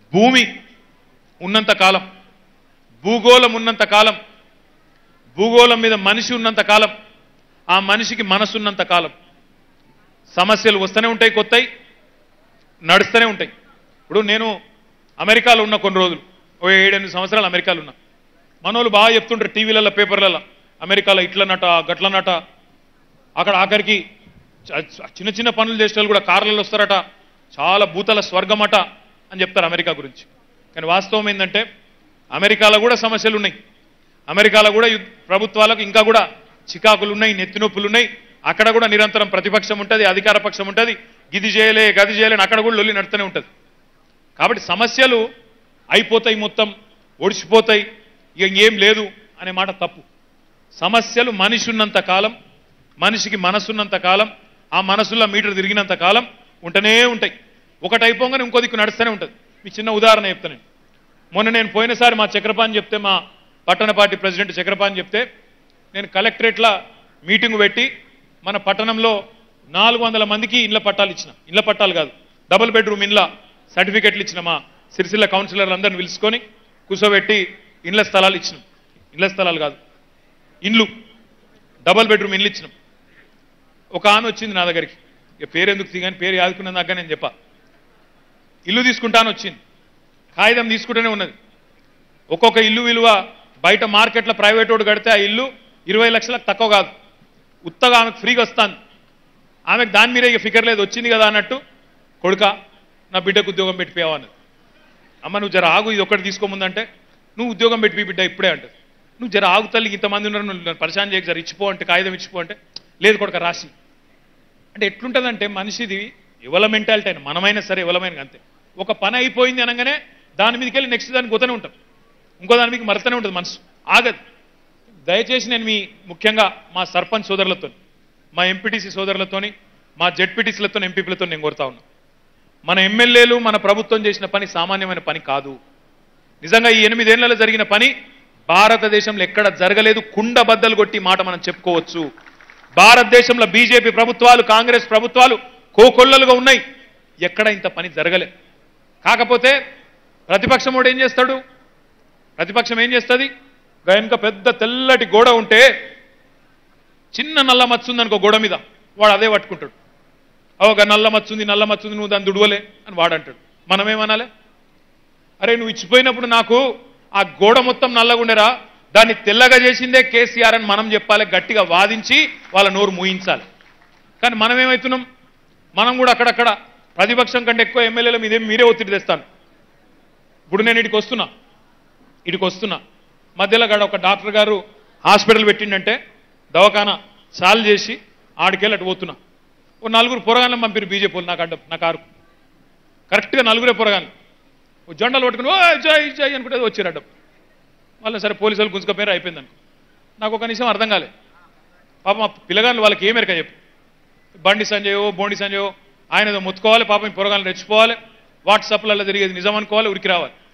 భూమి ఉన్నంత కాలం భూగోళం ఉన్నంత కాలం భూగోళం మీద మనిషి ఉన్నంత కాలం ఆ మనిషికి మనసు ఉన్నంత కాలం సమస్యలు వస్తూనే ఉంటాయి కొత్తయి నడుస్తూనే ఉంటాయి ఇప్పుడు నేను అమెరికాలో ఉన్న కొన్ని రోజులు ఓ ఏడెనిమిది సంవత్సరాలు అమెరికాలో ఉన్నా మనోళ్ళు బాగా చెప్తుంటారు టీవీలలో పేపర్లలో అమెరికాలో ఇట్లనట గట్లనట అక్కడ ఆఖరికి చ- చ- చిన్న చిన్న పనులు చేసే వాళ్ళు కూడా కార్లలో వస్తారట చాలా భూతల స్వర్గమట అని చెప్తారు అమెరికా గురించి కానీ వాస్తవం ఏంటంటే అమెరికాలో కూడా సమస్యలు ఉన్నాయి అమెరికాలో కూడా యుద్ధ- ప్రభుత్వాలకు ఇంకా కూడా చికాకులు ఉన్నాయి నెత్తినొప్పులు ఉన్నాయి అక్కడ కూడా నిరంతరం ప్రతిపక్షం ఉంటుంది అధికార పక్షం ఉంటుంది గిది చేయలే గది చేయలే అని అక్కడ కూడా లొల్లి నడుతూనే ఉంటుంది కాబట్టి సమస్యలు అయిపోతాయి మొత్తం ఒడిచిపోతాయి ఇక ఏం లేదు అనే మాట తప్పు సమస్యలు మనిషి ఉన్నంత కాలం మనిషికి మనసున్నంత కాలం ఆ మనసులో మీటర్ తిరిగినంత కాలం ఉంటూనే ఉంటాయి ఒకటి అయిపోగానే ఇంకో దిక్కు నడుస్తూనే ఉంటుంది మీకు చిన్న ఉదాహరణ చెప్తాను నేను మొన్న నేను పోయినసారి మా చక్రపాణి చెప్తే మా పట్టణ పార్టీ ప్రెసిడెంట్ చక్రపాణి చెప్తే నేను కలెక్టరేట్ల మీటింగ్ పెట్టి మన పట్టణంలో నాలుగు వందల మందికి ఇళ్ల పట్టాలు ఇచ్చిన ఇళ్ల పట్టాలు కాదు డబుల్ బెడ్రూమ్ ఇళ్ళ సర్టిఫికెట్లు ఇచ్చిన మా సిరిసిల్ల కౌన్సిలర్ అందరిని పిలుచుకొని కూర్చోబెట్టి ఇండ్ల స్థలాలు ఇచ్చినాం ఇండ్ల స్థలాలు కాదు ఇండ్లు డబుల్ బెడ్రూమ్ ఇల్లు ఇచ్చినాం ఒక ఆమె వచ్చింది నా దగ్గరికి ఇక పేరు ఎందుకు తీగాని పేరు యాదుకున్న దాకా నేను చెప్పా ఇల్లు తీసుకుంటాను వచ్చింది కాగితం తీసుకుంటూనే ఉన్నది ఒక్కొక్క ఇల్లు విలువ బయట మార్కెట్లో ప్రైవేట్ వాడు కడితే ఆ ఇల్లు ఇరవై లక్షలకు తక్కువ కాదు ఉత్తగా ఆమెకు ఫ్రీగా వస్తాను ఆమెకు దాని మీదే ఇక ఫికర్ లేదు వచ్చింది కదా అన్నట్టు కొడుక నా బిడ్డకు ఉద్యోగం పెట్టిపోయావు అన్నది అమ్మ నువ్వు జర ఆగు ఇది ఒక్కటి తీసుకోముందంటే నువ్వు ఉద్యోగం పెట్టి బిడ్డ ఇప్పుడే అంటది నువ్వు జర ఆగు తల్లి ఇంతమంది ఉన్నారు నువ్వు నన్ను పరిశాన్ చేయక జర ఇచ్చిపో అంటే కాగితం ఇచ్చిపో అంటే లేదు కొడుక రాసి అంటే ఎట్లుంటుందంటే మనిషిది ఎవల మెంటాలిటీ అయినా మనమైనా సరే ఎవలమైన అంతే ఒక పని అయిపోయింది అనగానే దాని మీదకి వెళ్ళి నెక్స్ట్ దానికి పోతూనే ఉంటాం ఇంకో దాని మీకు మరతనే ఉంటుంది మనసు ఆగదు దయచేసి నేను మీ ముఖ్యంగా మా సర్పంచ్ సోదరులతో మా ఎంపీటీసీ సోదరులతోని మా జెడ్పీటీసీలతో ఎంపీపీలతో నేను కోరుతా ఉన్నా మన ఎమ్మెల్యేలు మన ప్రభుత్వం చేసిన పని సామాన్యమైన పని కాదు నిజంగా ఈ ఎనిమిదేళ్లలో జరిగిన పని భారతదేశంలో ఎక్కడ జరగలేదు కుండ బద్దలు కొట్టి ఈ మాట మనం చెప్పుకోవచ్చు భారతదేశంలో బీజేపీ ప్రభుత్వాలు కాంగ్రెస్ ప్రభుత్వాలు కోకొల్లలుగా ఉన్నాయి ఎక్కడ ఇంత పని జరగలే కాకపోతే ప్రతిపక్షం వాడు ఏం చేస్తాడు ప్రతిపక్షం ఏం చేస్తుంది వెనుక పెద్ద తెల్లటి గోడ ఉంటే చిన్న నల్ల మచ్చ ఉందనుకో గోడ మీద వాడు అదే పట్టుకుంటాడు ఒక నల్ల మచ్చుంది నల్ల మచ్చుంది నువ్వు దాన్ని దుడవలే అని వాడంటాడు మనమేమనాలే అరే నువ్వు ఇచ్చిపోయినప్పుడు నాకు ఆ గోడ మొత్తం నల్లగుండెరా దాన్ని తెల్లగా చేసిందే కేసీఆర్ అని మనం చెప్పాలి గట్టిగా వాదించి వాళ్ళ నోరు మూయించాలి కానీ మనం ఏమవుతున్నాం మనం కూడా అక్కడక్కడ ప్రతిపక్షం కంటే ఎక్కువ ఎమ్మెల్యేల మీదే మీరే ఒత్తిడి తెస్తాను ఇప్పుడు నేను ఇటుకి వస్తున్నా ఇటుకి వస్తున్నా మధ్యలో గడ ఒక డాక్టర్ గారు హాస్పిటల్ పెట్టిండంటే దవాఖానా చాలు చేసి ఆడికెళ్ళి అటు పోతున్నా ఓ నలుగురు పొరగాళ్ళని పంపిరు బీజేపీ వాళ్ళు నాకు అడ్డం నా కారు కరెక్ట్గా నలుగురే పొరగాళ్ళు ఓ జెండాలు పట్టుకుని ఓ జై జై అనుకుంటే వచ్చారు అడ్డం మళ్ళీ సరే పోలీసు వాళ్ళు గుంజుకపోయారు అయిపోయింది అనుకో నాకు ఒక నిమిషం అర్థం కాలే పాపం ఆ పిల్లగాళ్ళు వాళ్ళకి ఏమేరక చెప్పు బండి సంజయో బోండి సంజయో ఆయన ఏదో ముత్తుకోవాలి పాపం ఈ పొరగాలను రెచ్చిపోవాలి వాట్సాప్లలో జరిగేది నిజం అనుకోవాలి ఉరికి రావాలి